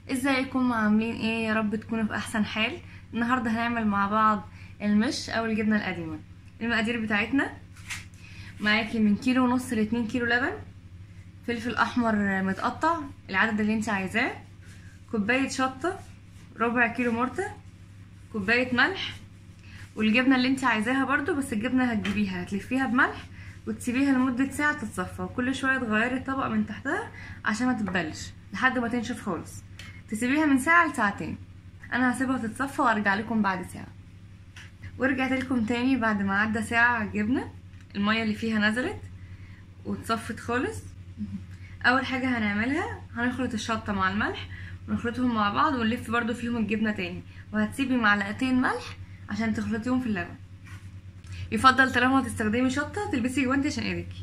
ازيكم عاملين ايه يا رب تكونوا في احسن حال النهارده هنعمل مع بعض المش او الجبنه القديمه المقادير بتاعتنا معاكي من كيلو ونص لاتنين كيلو لبن فلفل احمر متقطع العدد اللي انت عايزاه كوبايه شطه ربع كيلو مرتة كوبايه ملح والجبنه اللي انت عايزاها برضو بس الجبنه هتجيبيها هتلفيها بملح وتسيبيها لمده ساعه تتصفى وكل شويه تغيري الطبق من تحتها عشان ما تتبلش لحد ما تنشف خالص تسيبيها من ساعه لساعتين انا هسيبها تتصفى وارجع لكم بعد ساعه ورجعت لكم تاني بعد ما عدى ساعه على الجبنه الميه اللي فيها نزلت واتصفت خالص اول حاجه هنعملها هنخلط الشطه مع الملح ونخلطهم مع بعض ونلف برضو فيهم الجبنه تاني وهتسيبي معلقتين ملح عشان تخلطيهم في اللبن يفضل طالما هتستخدمي شطه تلبسي جوانتي عشان ايديكي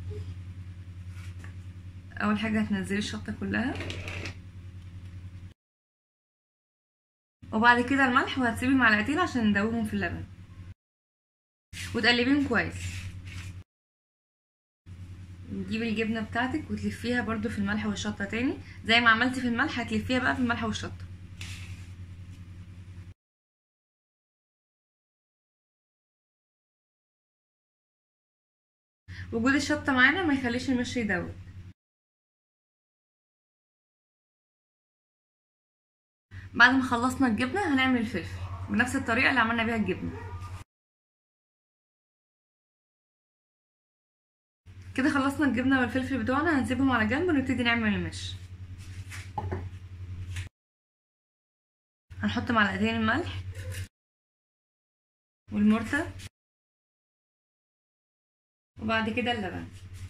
اول حاجه هتنزلي الشطه كلها وبعد كده الملح وهتسيبي معلقتين عشان ندوبهم في اللبن وتقلبيهم كويس تجيبي الجبنه بتاعتك وتلفيها برضو في الملح والشطه تاني زي ما عملتي في الملح هتلفيها بقى في الملح والشطه وجود الشطه معانا ما يخليش المش يدوب بعد ما خلصنا الجبنه هنعمل الفلفل بنفس الطريقه اللي عملنا بيها الجبنه كده خلصنا الجبنه والفلفل بتوعنا هنسيبهم على جنب ونبتدي نعمل المش هنحط معلقتين الملح والمرتة وبعد كده اللبن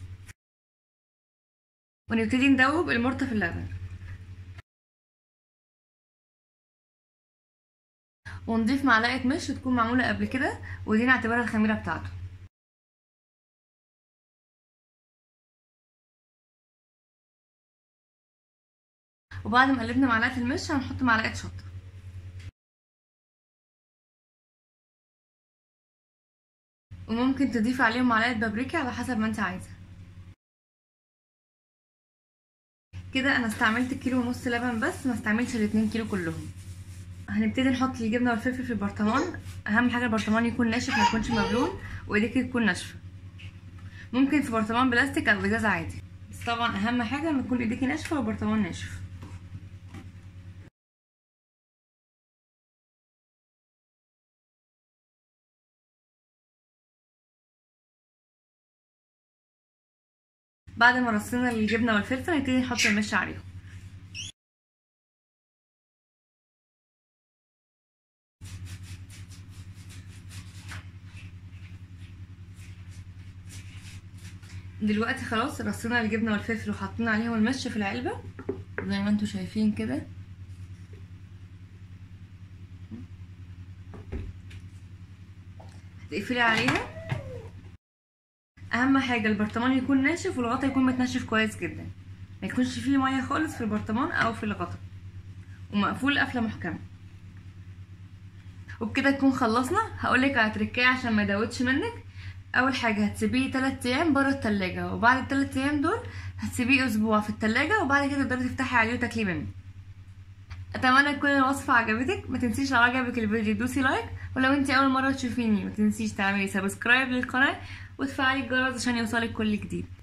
ونبتدي ندوب المرتة في اللبن ونضيف معلقة مش تكون معمولة قبل كده ودي نعتبرها الخميرة بتاعته وبعد ما قلبنا معلقة المش هنحط معلقة شطة وممكن تضيفي عليهم معلقة بابريكا على حسب ما انت عايزة كده انا استعملت كيلو ونص لبن بس ما استعملتش الاتنين كيلو كلهم هنبتدي نحط الجبنه والفلفل في البرطمان اهم حاجه البرطمان يكون ناشف ما يكونش مبلول وايديك تكون ناشفه ممكن في برطمان بلاستيك او ازاز عادي بس طبعا اهم حاجه ان تكون ايديكي ناشفه والبرطمان ناشف بعد ما رصينا الجبنه والفلفل نبتدي نحط المش عليهم دلوقتي خلاص رصينا الجبنه والفلفل وحطينا عليهم المش في العلبه زي ما انتم شايفين كده هتقفلي عليها اهم حاجه البرطمان يكون ناشف والغطا يكون متنشف كويس جدا ما يكونش فيه ميه خالص في البرطمان او في الغطا ومقفول قفله محكمه وبكده نكون خلصنا هقولك على تركايه عشان ما يدوتش منك اول حاجه هتسيبيه 3 ايام بره التلاجة وبعد الثلاث ايام دول هتسيبيه اسبوع في التلاجة وبعد كده تقدري تفتحي عليه وتاكليه منه اتمنى تكون الوصفه عجبتك ما تنسيش لو عجبك الفيديو دوسي لايك ولو انت اول مره تشوفيني ما تنسيش تعملي سبسكرايب للقناه وتفعلي الجرس عشان يوصلك كل جديد